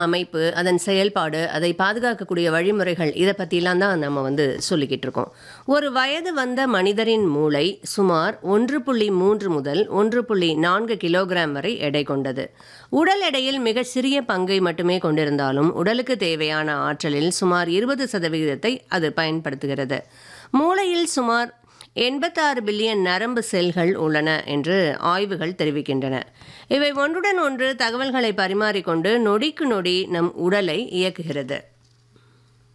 அமைப்பு, அதன் செயல்பாடு, அதை பாதுகாக்கக்கூடிய வழிமுறைகள் இத பத்திலாம் தான் நம்ம வந்து சொல்லிக்கிட்டு இருக்கோம். ஒரு வயது வந்த மனிதரின் மூளை சுமார் 1.3 முதல் 1.4 கிலோகிராம் வரை எடை கொண்டது. உடல் எடையில் மிகச் சிறிய பங்கை மட்டுமே கொண்டிருந்தாலும், உடலுக்கு தேவையான ஆற்றலில் சுமார் 20% அது பயன்படுத்துகிறது. மூளையில் சுமார் 86 பில்லியன் நரம்பு செல்கள் உள்ளன என்று ஆய்வுகள் தெரிவிக்கின்றன. இவை ஒன்றுடன் ஒன்று தகவல்களை பரிமாறிக்கொண்டு நொடிக்கு நொடி நம் உடலை இயக்குகிறது.